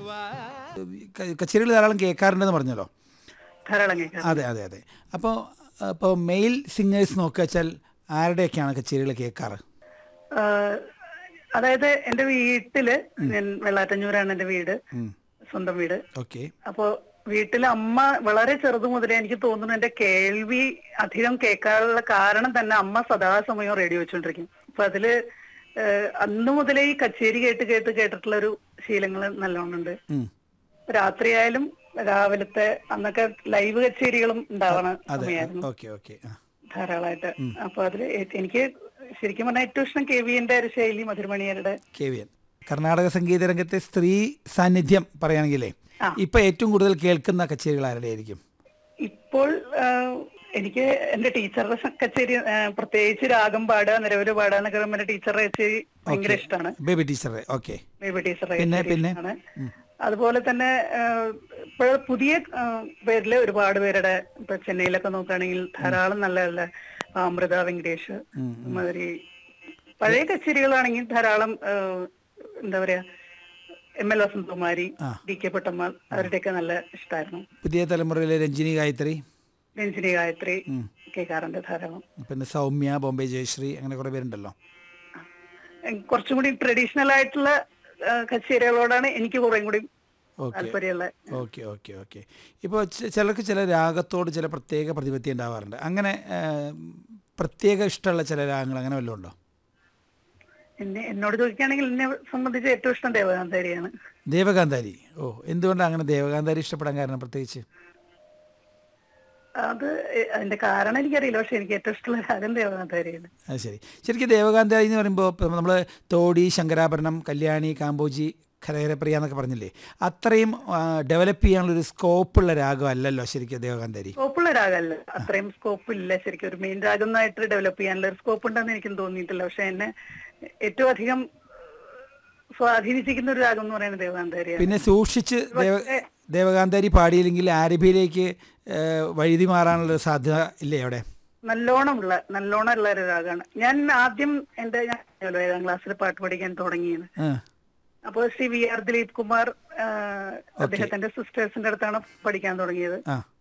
ക- കച്ചേരികൾ ധാരാളം കേൾക്കാറുണ്ടെന്ന് പറഞ്ഞല്ലോ ധാരാളം കേൾക്കാം അതെ അതെ അതെ അപ്പോൾ ഇപ്പോൾ മെയിൽ സിംഗേഴ്സ് നോക്കുക വെച്ചാൽ ആരുടെയൊക്കെയാണ് കച്ചേരികൾ കേൾക്കാറ് ആഹ് അതായത് എന്റെ വീട്ടില് ഞാൻ വെള്ളാറ്റഞ്ഞൂരാണ് എന്റെ വീട് സ്വന്തം വീട് ഓക്കെ അപ്പോ വീട്ടിലെ അമ്മ വളരെ ചെറുതു മുതലേ എനിക്ക് തോന്നുന്നു എന്റെ കേൾവി അധികം കേൾക്കാനുള്ള കാരണം തന്നെ അമ്മ സദാസമയം റേഡിയോ വെച്ചോണ്ടിരിക്കും അപ്പൊ അതില് ഏഹ് അന്ന് മുതലേ ഈ കച്ചേരി കേട്ട് കേട്ട് കേട്ടിട്ടുള്ള ഒരു ശീലങ്ങൾ നല്ലോണം ഉണ്ട് രാത്രിയായാലും രാവിലത്തെ അന്നൊക്കെ ലൈവ് കച്ചേരികളും ഉണ്ടാവണ അതെ സമയമായിരുന്നു ഓക്കെ ഓക്കെ ആ ധാരാളമായിട്ട് അപ്പൊ അതില് ഏ- എനിക്ക് ശരിക്കും പറഞ്ഞാൽ ഏറ്റവും ഇഷ്ടം കെ വിന്റെ ഒരു ശൈലി മധുരമണിയരുടെ കെ വി എൻ കർണാടക സംഗീത രംഗത്തെ സ്ത്രീ സാന്നിധ്യം പറയുകയാണെങ്കിലേ ആ. ഇപ്പൊ ഏറ്റവും കൂടുതൽ കേൾക്കുന്ന കച്ചേരികൾ ആരുടെ ആയിരിക്കും ഇപ്പോൾ ആ, എനിക്ക് എന്റെ ടീച്ചറുടെ സ- കച്ചേരി ആ, പ്രത്യേകിച്ച് രാഗം പാടുക നിരവധി പാടുക എന്നൊക്കെ പറയുമ്പോൾ എന്റെ ടീച്ചറുടെ കച്ചേരി ഭയങ്കര ഇഷ്ടമാണ് ബേബി ടീച്ചറെ ഓക്കെ ബേബി ടീച്ചറുടെ പിന്നെ- കച്ചേരി പിന്നെ? ഇഷ്ടമാണ് അതുപോലെ തന്നെ ഇപ്പോൾ പുതിയ ആ, പേരില് ഒരുപാട് പേരുടെ ഇപ്പൊ ചെന്നൈയിലൊക്കെ നോക്കുകയാണെങ്കിൽ ധാരാളം നല്ല നല്ല ആ, അമൃത വെങ്കടേഷ് മാതിരി പഴയ കച്ചേരികളാണെങ്കിൽ ധാരാളം ആ, എന്താ പറയാ M L Vasanthakumari D K Pattamma അവരുടെയൊക്കെ നല്ല ഇഷ്ടമായിരുന്നു പുതിയ തലമുറയിലെ രഞ്ജിനി ഗായത്രി രഞ്ജിനി ഗായത്രി കേൾക്കാറുണ്ട് ധാരാളം പിന്നെ സൗമ്യ ബോംബെ ജയശ്രീ അങ്ങനെ കുറെ പേരുണ്ടല്ലോ ഉം, കുറച്ചും കൂടി ട്രഡീഷണൽ ആയിട്ടുള്ള ആ, കച്ചേരികളോടാണ് എനിക്ക് കുറേം കൂടി ഓക്കെ താല്പര്യമുള്ളത് ഓക്കെ ഓക്കെ ഓക്കെ ഇപ്പോൾ ചിലർക്ക് ചില രാഗത്തോട് ചില പ്രത്യേക പ്രതിപത്തി ഉണ്ടാവാറുണ്ട് അങ്ങനെ ആ, പ്രത്യേക ഇഷ്ടമുള്ള ചില രാഗങ്ങൾ അങ്ങനെ വല്ലതും ഉണ്ടോ എന്നെ എന്നോട് ചോദിക്കുകയാണെങ്കിൽ എന്നെ സംബന്ധിച്ച് ഏറ്റവും ഇഷ്ടം ദേവകാന്താരിയാണ് ദേവകാന്താരി ഓ എന്തുകൊണ്ടാണ് അങ്ങനെ ദേവകാന്താരി ഇഷ്ടപ്പെടാൻ കാരണം പ്രത്യേകിച്ച് അത് എ- അതിന്റെ കാരണം എനിക്കറിയില്ല പക്ഷെ എനിക്ക് ഏറ്റവും ഇഷ്ടമുള്ള രാഗം ദേവകാന്താരിയാണ് അത് ശരി ശരിക്കും ദേവകാന്താരി എന്ന് പറയുമ്പോൾ നമ്മൾ തോടി ശങ്കരാഭരണം കല്യാണി കാമ്പോജി ഖരഹരപ്രിയ എന്നൊക്കെ പറഞ്ഞില്ലേ അത്രയും ഡെവലപ്പ് ചെയ്യാനുള്ളൊരു സ്കോപ്പുള്ള രാഗം അല്ലല്ലോ ശരിക്കും ദേവകാന്താരി സ്കോപ്പുള്ള രാഗമല്ല അത്രയും സ്കോപ്പ് ഇല്ല ശരിക്കും ഒരു മെയിൻ രാഗമായിട്ട് ഡെവലപ്പ് ചെയ്യാനുള്ള ഒരു സ്കോപ്പ് ഉണ്ടെന്ന് എനിക്കും തോന്നിയിട്ടില്ല പക്ഷെ എന്നെ ഏറ്റവും അധികം സ്വാധീനിച്ചിരിക്കുന്ന ഒരു രാഗം എന്ന് പറയുന്നത് ദേവകാന്താരിയാണ് പിന്നെ സൂക്ഷിച്ച് ദേവ ദേവകാന്താരി പാടിയില്ലെങ്കിൽ ആരഭിയിലേക്ക് വഴുതി മാറാനുള്ള സാധ്യത ഇല്ലേ അവിടെ നല്ലോണമുള്ള നല്ലോണമുള്ള ഒരു രാഗമാണ് ഞാൻ ആദ്യം എന്റെ ഞാൻ പറഞ്ഞല്ലോ, ഏഴാം ക്ലാസ്സിൽ പാട്ട് പഠിക്കാൻ തുടങ്ങിയത് ആ, അപ്പോൾ ശ്രീ വി ആർ ദിലീപ് കുമാർ ആ, അദ്ദേഹത്തിന്റെ സിസ്റ്റേഴ്സിന്റെ അടുത്താണ് പഠിക്കാൻ തുടങ്ങിയത് ആ